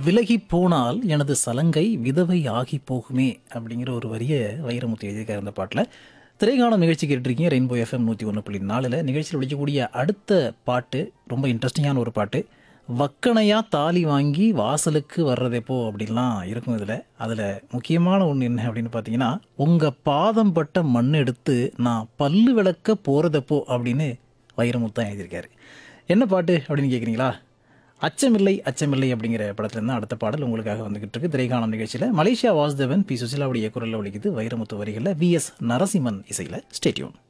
விலகி போனால் எனது சலங்கை விதவை ஆகி போகுமே அப்படிங்கிற ஒரு வரிய வைரமுத்து எழுதியிருக்காரு அந்த பாட்டில் திரைக்காலம் நிகழ்ச்சி கேட்டிருக்கீங்க ரெயின்போ எஃப்எம் நூற்றி ஒன்று புள்ளி நாலில் நிகழ்ச்சியில் ஒழிக்கக்கூடிய அடுத்த பாட்டு ரொம்ப இன்ட்ரெஸ்டிங்கான ஒரு பாட்டு வக்கணையாக தாலி வாங்கி வாசலுக்கு வர்றதெப்போ அப்படின்லாம் இருக்கும் இதில் அதில் முக்கியமான ஒன்று என்ன அப்படின்னு பார்த்தீங்கன்னா உங்கள் பாதம் பட்ட மண் எடுத்து நான் பல்லு விளக்க போகிறதப்போ அப்படின்னு வைரமுத்தான் எழுதியிருக்காரு என்ன பாட்டு அப்படின்னு கேட்குறீங்களா அச்சமில்லை அச்சமில்லை அப்படிங்கிற படத்துல இருந்து அடுத்த பாடல் உங்களுக்காக வந்துகிட்டு இருக்கு திரைக்காலம் நிகழ்ச்சியில் மலேசியா வாசுதேவன் பி சுசிலாவுடைய குரலில் ஒழிக்குது வைரமுத்து வரிகளில் வி எஸ் நரசிம்மன் இசையில் ஸ்டேட்யூன்